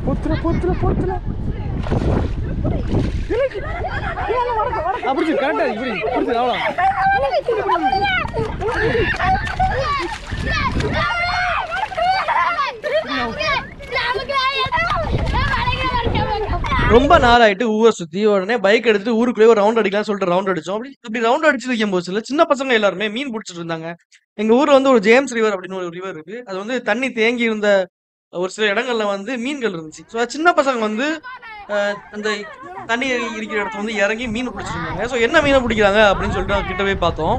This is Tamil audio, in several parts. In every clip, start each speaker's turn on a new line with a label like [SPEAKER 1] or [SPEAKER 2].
[SPEAKER 1] பொத்துல பொத்துல பொத்துல அப்படி கரெக்டா இப்படி பிடிச்சி அவ்வளோ ரொம்ப நாள் ஆயிட்டு ஊரை சுத்தி உடனே பைக் எடுத்துட்டு ஊருக்குள்ளே ஒரு ரவுண்ட் அடிக்கலாம் சொல்லிட்டு ரவுண்ட் அடிச்சோம் அப்படி இப்படி ரவுண்ட் அடிச்சு வைக்கும் போது சின்ன பசங்க எல்லாருமே மீன் பிடிச்சிட்டு இருந்தாங்க எங்க ஊர்ல வந்து ஒரு ஜேம்ஸ் ரிவர் அப்படின்னு ஒரு ரிவர் இருக்கு அது வந்து தண்ணி தேங்கி இருந்த ஒரு சில இடங்கள்ல வந்து மீன்கள் இருந்துச்சு ஸோ சின்ன பசங்க வந்து அஹ், அந்த தண்ணி இருக்கிற இடத்துல வந்து இறங்கி மீன் பிடிச்சிட்டு இருந்தாங்க ஸோ என்ன மீனை பிடிக்கிறாங்க அப்படின்னு சொல்லிட்டு அவங்க கிட்ட போய் பார்த்தோம்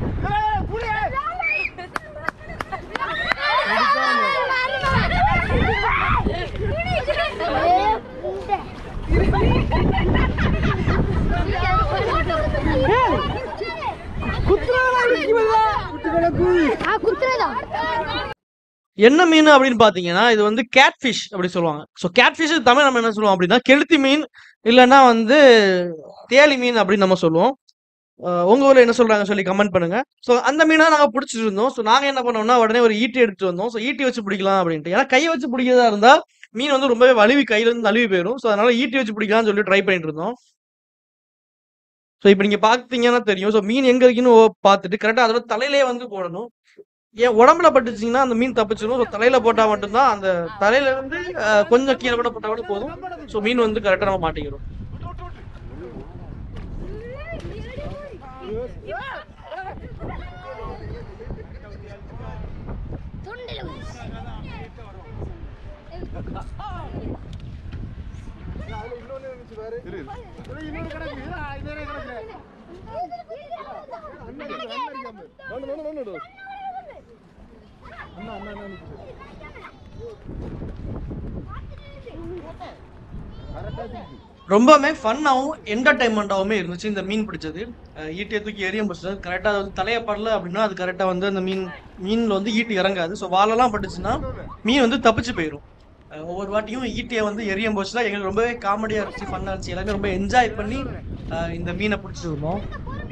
[SPEAKER 2] குத்துறதா
[SPEAKER 1] என்ன மீன் அப்படின்னு பாத்தீங்கன்னா இது வந்து கேட்ஃபிஷ் அப்படி சொல்லுவாங்க ஸோ கேட்ஃபிஷ் தமிழ் நம்ம என்ன சொல்லுவோம் அப்படின்னா கெளுத்தி மீன் இல்லைன்னா வந்து தேலி மீன் அப்படின்னு நம்ம சொல்லுவோம் அஹ் உங்க ஊர்ல என்ன சொல்றாங்க சொல்லி கமெண்ட் பண்ணுங்க ஸோ அந்த மீனை நாங்க பிடிச்சிட்டு இருந்தோம் ஸோ நாங்க என்ன பண்ணோம்னா உடனே ஒரு ஈட்டி எடுத்துட்டு வந்தோம் ஸோ ஈட்டி வச்சு பிடிக்கலாம் அப்படின்ட்டு ஏன்னா கையை வச்சு பிடிக்கிறதா இருந்தா மீன் வந்து ரொம்பவே வலிவி கையில இருந்து நழுவி போயிடும் ஸோ அதனால ஈட்டி வச்சு பிடிக்கலாம்னு சொல்லி ட்ரை பண்ணிட்டு இருந்தோம் ஸோ இப்போ நீங்க பாத்தீங்கன்னா தெரியும் ஸோ மீன் எங்க இருக்குன்னு ஓ- பார்த்துட்டு கரெக்டா அதோட தலையிலே வந்து போடணும் ஏன் உடம்புல பட்டுச்சுங்கன்னா அந்த மீன் தப்பிச்சிடும் ஸோ தலையில போட்டா மட்டும்தான் அந்த தலையில இருந்து அஹ், கொஞ்சம் கீழே கூட போட்டா கூட போதும் ஸோ மீன் வந்து கரெக்டா நம்ம மாட்டிக்கிறோம் ரொம்பவுமே ஃபன்னாகவும் என்டர்டைன்மெண்ட்டாகவுமே இருந்துச்சு இந்த மீன் பிடிச்சது அஹ் ஈட்டியை தூக்கி எரியும் பிடிச்சது கரெக்டாக வந்து தலையை படல அப்படின்னா அது கரெக்டாக வந்து அந்த மீன் மீனில் வந்து ஈட்டி இறங்காது ஸோ வாழெல்லாம் பட்டுச்சுன்னா மீன் வந்து தப்பிச்சு போயிடும் அஹ் ஒவ்வொரு வாட்டியும் ஈட்டியை வந்து எரியும் போச்சுலாம் எங்களுக்கு ரொம்பவே காமெடியாக இருந்துச்சு ஃபன்னாக இருந்துச்சு எல்லாமே ரொம்ப என்ஜாய் பண்ணி அஹ் இந்த மீனை பிடிச்சிட்டு இருந்தோம்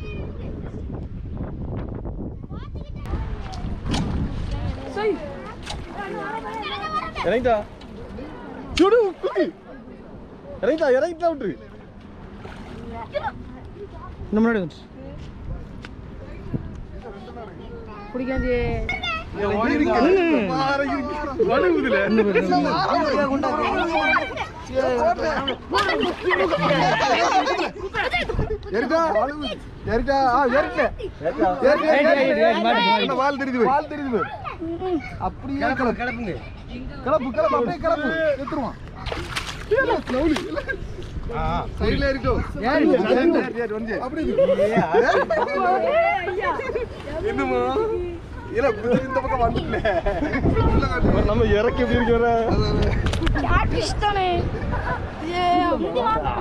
[SPEAKER 3] இறங்கிட்டா சுடு குத்தி இறங்கிட்டா இறங்கிட்டா விட்டுரு
[SPEAKER 1] இந்த முன்னாடி வந்துச்சு
[SPEAKER 2] பிடிக்காது
[SPEAKER 3] எரிட்டா எரிட்டா ஆ எரிட்ட எரிட்டா வால் தெரியுது வால் தெரியுது அப்படியே கிளப்பு கிளப்புங்க கிளப்பு கிளப்பு அப்படியே கிளப்பு எடுத்துருவான் சைடுல இருக்கட்டும் அப்படி என்னமா இல்ல புது இந்த பக்கம் வந்துட்டல நம்ம இறக்கி எப்படி இருக்கு வர
[SPEAKER 2] இஷ்டமே ஏ முடி வாங்க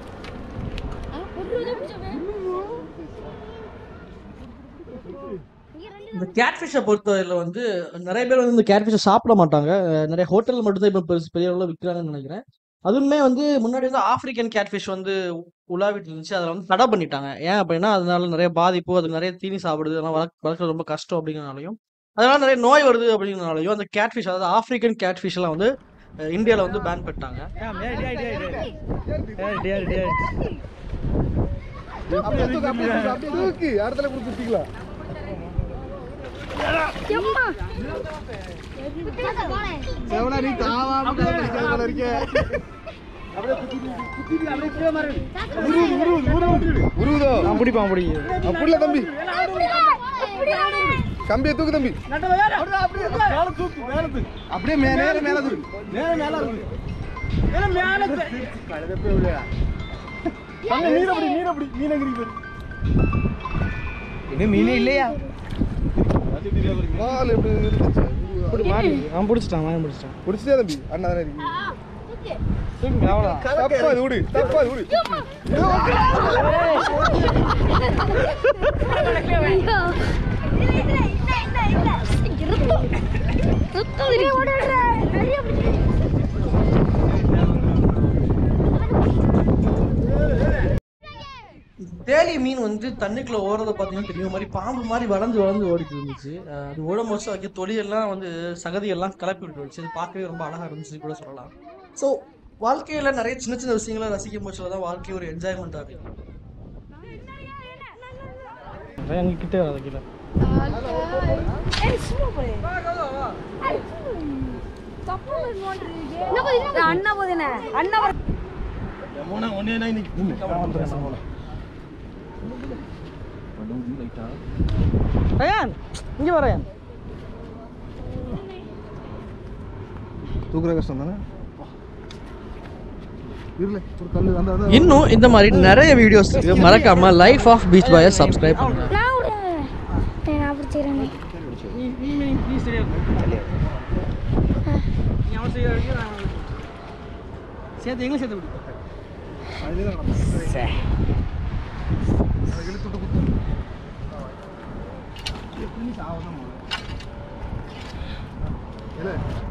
[SPEAKER 1] இந்த கேட்ஃபிஷை பொறுத்தவரையில் வந்து நிறைய பேர் வந்து இந்த கேட்ஃபிஷை சாப்பிட மாட்டாங்க அஹ் நிறைய ஹோட்டல் மட்டும்தான் இப்போ பெருசு பெரிய அளவில் விற்கிறாங்கன்னு நினைக்கிறேன் அதுவுமே வந்து முன்னாடி வந்து ஆப்பிரிக்கன் கேட்ஃபிஷ் வந்து உலாவிட்டு இருந்துச்சு அதில் வந்து தடை பண்ணிட்டாங்க ஏன் அப்படின்னா அதனால நிறைய பாதிப்பு அது நிறைய தீனி சாப்பிடுது அதெல்லாம் வளர்க்க வளர்க்குறது ரொம்ப கஷ்டம் அப்படிங்கிறனாலையும் அதனால நிறைய நோய் வருது அப்படிங்கிறனாலையும் அந்த கேட்ஃபிஷ் அதாவது ஆப்பிரிக்கன் கேட்ஃபிஷ் எல்லாம் வந்து இந்தியாவில் வந்து பேன் பண்ணிட்டாங்க
[SPEAKER 3] அப்படியே தூக்கு அப்படியே தூக்கு அப்படியே தூக்கு இடத்துல கொடுத்து சுத்திக்கலாம்
[SPEAKER 2] எம்மா
[SPEAKER 3] செவனா நீ தாவாம போல இருக்க உருவுதோ
[SPEAKER 1] நான் பிடிப்பான் பிடி
[SPEAKER 3] அப்படில தம்பி கம்பியை தூக்கு தம்பி அப்படியே மே நேர மேல தூக்கு நேர மேல நீர் அப்படி நீர் அப்படி மீனகிரி பேர்
[SPEAKER 1] இன்னும் மீனே இல்லையா
[SPEAKER 3] வால் எப்படி இருந்துச்சு
[SPEAKER 1] அவன் பிடிச்சிட்டான் அவன் பிடிச்சிட்டான்
[SPEAKER 3] பிடிச்சதே தம்பி அண்ணா தானே இருக்கு
[SPEAKER 1] அவ்வளோ
[SPEAKER 3] தப்பா இது விடு தப்பா இது விடு
[SPEAKER 1] தேலி மீன் வந்து தண்ணிக்குள்ள ஓடுறத பார்த்தீங்கன்னா தெரியும் மாதிரி பாம்பு மாதிரி வளர்ந்து வளர்ந்து ஓடிட்டு இருந்துச்சு அஹ் அது ஓடும் போது வைக்க தொழிலெல்லாம் வந்து சகதியெல்லாம் கிளப்பி விட்டு வந்துச்சு அது பார்க்கவே ரொம்ப அழகா இருந்துச்சு கூட சொல்லலாம் ஸோ வாழ்க்கையில் நிறைய சின்ன சின்ன விஷயங்களை ரசிக்கும் போச்சுல தான் வாழ்க்கை ஒரு என்ஜாய்மெண்ட் ஆகும்
[SPEAKER 4] எங்ககிட்ட அதை கீழே
[SPEAKER 2] ஏய் சும்மா போய் தப்பு பண்ணுவான்றீங்க அண்ணா போதுனே அண்ணா
[SPEAKER 4] மோனா ஒன்னே நான் இன்னைக்கு ரயான் இங்கே வர ரயான்
[SPEAKER 3] தூக்குற கஷ்டம் தானே இருல ஒரு கல்லு அந்த அந்த
[SPEAKER 1] இன்னும் இந்த மாதிரி நிறைய வீடியோஸ் மறக்காம லைஃப் ஆஃப் பீச் பாயை சப்ஸ்கிரைப் பண்ணுங்க
[SPEAKER 2] நான் விட நான் பிடிச்சிக்கிறேன்
[SPEAKER 4] நீ நீ நீ நீ சரியா நீ அவன் செய்ய வேண்டிய நான் சேர்த்து எங்களும் சேர்த்து விடு
[SPEAKER 3] அதுல நடந்து அதை இழுத்துட்டு குத்து எப்படி சாவதான் இல்ல